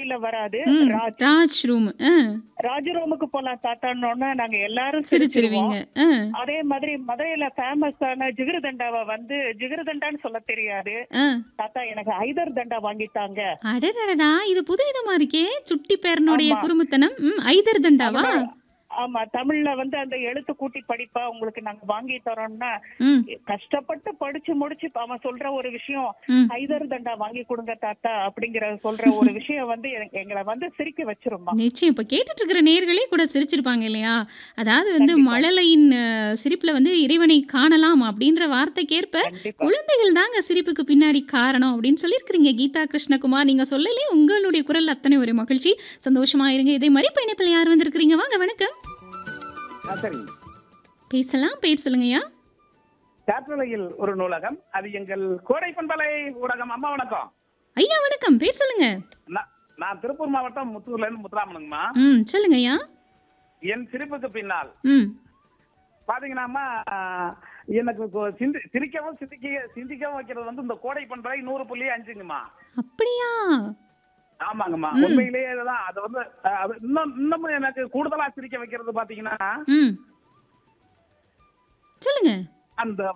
வாயில வராது ம் ராஜ் ராஜ் ரூம் ஆ ராஜரோமுக்கு போலாம் தாத்தான்னு நாங்க எல்லாரும் சிரிச்சிருவோம் சிரிச்சிருவீங்க ஆ அதே மாதிரி மதுரையில ஃபேமஸான ஜிகிரு தண்டாவை வந்து ஜிகிரு தண்டான்னு சொல்ல தெரியாது ஆ தாத்தா எனக்கு ஐதர் தண்டா வாங்கிட்டாங்க அடடடடா இது புதுவிதமா இருக்கே சுட்டி பேரனுடைய ஆமா. குறும்புத்தனம் ம் ஐதர் தண்டாவா ஆமா தமிழ்ல வந்து அந்த எழுத்து கூட்டி படிப்பா உங்களுக்கு நாங்க வாங்கி தரோம்னா ம் கஷ்டப்பட்டு படிச்சு முடிச்சு அவன் சொல்ற ஒரு விஷயம் ம் ஐதர் தண்டா வாங்கி கொடுங்க தாத்தா அப்படிங்கிற சொல்ற ஒரு விஷயம் வந்து எனக்கு- எங்களை வந்து சிரிக்க வச்சிருமா நிச்சயம் இப்போ கேட்டுட்டு இருக்கிற நேர்களே கூட சிரிச்சிருப்பாங்க இல்லையா அதாவது வந்து மழலையின் அஹ், சிரிப்புல வந்து இறைவனை காணலாம் அப்படின்ற வார்த்தைக்கேற்ப கண்டிப்பா குழந்தைகள் தாங்க சிரிப்புக்கு பின்னாடி காரணம் அப்படின்னு சொல்லியிருக்கிறீங்க கீதா கிருஷ்ணகுமார் நீங்க சொல்லலே உங்களுடைய குரல் அத்தனை ஒரு மகிழ்ச்சி சந்தோஷமா இருங்க இதே மாதிரி பயணிப்பில் யார் வந்திருக்கிறீங்க வாங்க வணக்கம் ஆ, சரிங்க பேசலாம் பேர் சொல்லுங்கய்யா காற்றலையில் ஒரு நூலகம் அது எங்கள் கோடை பண்பலை ஊடகம் அம்மா வணக்கம் ஐயா வணக்கம் பேர் சொல்லுங்க நான் நான் திருப்பூர் மாவட்டம் முத்தூர்ல இருந்து முத்துராமனுங்கம்மா ம் சொல்லுங்கய்யா என் சிரிப்புக்கு பின்னால் ம் பாத்தீங்கன்னாம்மா எனக்கு இப்போ சிந்தி சிரிக்கவும் சிந்திக்க சிந்திக்கவும் வைக்கிறது வந்து இந்த கோடை பண்பலை நூறு புள்ளி அஞ்சுங்கம்மா அப்படியா ஆமாங்கம்மா உண்மையிலேயே இதுதான் அது வந்து அஹ், அது இன்னும் இன்னமும் எனக்கு கூடுதலா சிரிக்க வைக்கிறது பாத்தீங்கன்னா ம் சொல்லுங்க அந்த